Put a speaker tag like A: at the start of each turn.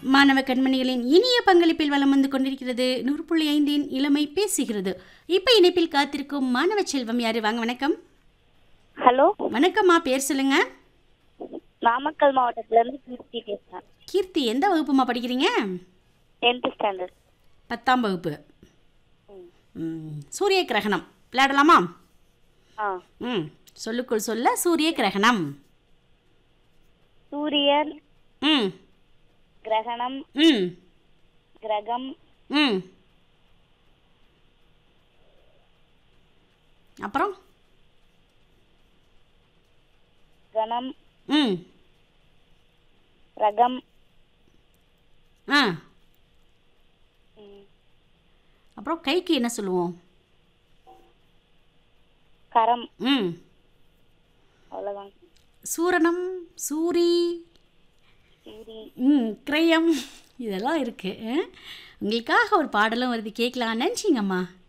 A: மாணவ கண்மணிகளின் இனிய பங்களிப்பில் வலம் வந்து கொண்டிருக்கிறது நூறு புள்ளி ஐந்தின் இளமை பேசுகிறது இப்போ இணைப்பில் காத்திருக்கும் மாணவ செல்வம் யாரு வாங்க வணக்கம்
B: ஹலோ
A: வணக்கம்மா பேர் சொல்லுங்க
B: நாமக்கல் மாவட்டத்துல இருந்து கீர்த்தி பேசுறேன்
A: கீர்த்தி எந்த வகுப்புமா படிக்கிறீங்க
B: டென்த் ஸ்டாண்டர்ட்
A: பத்தாம் வகுப்பு ம், சூரிய கிரகணம் விளையாடலாமா
B: ஆ
A: ம் சொல்லுக்குள் சொல்ல சூரிய கிரகணம்
B: சூரியன்
A: ம்
B: கிரகணம்
A: ம்
B: கிரகம்
A: ம் அப்புறம்
B: கணம்
A: ம்
B: ரகம்
A: ஆ
B: ம்,
A: அப்புறம் கைக்கு என்ன சொல்லுவோம்
B: கரம்
A: ம்
B: அவ்வளோதான்
A: சூரணம் சூரி
B: சூரி
A: ம் கிரயம் இதெல்லாம் இருக்குது உங்களுக்காக ஒரு பாடலும் வருது கேட்கலாம் நன்றிங்கம்மா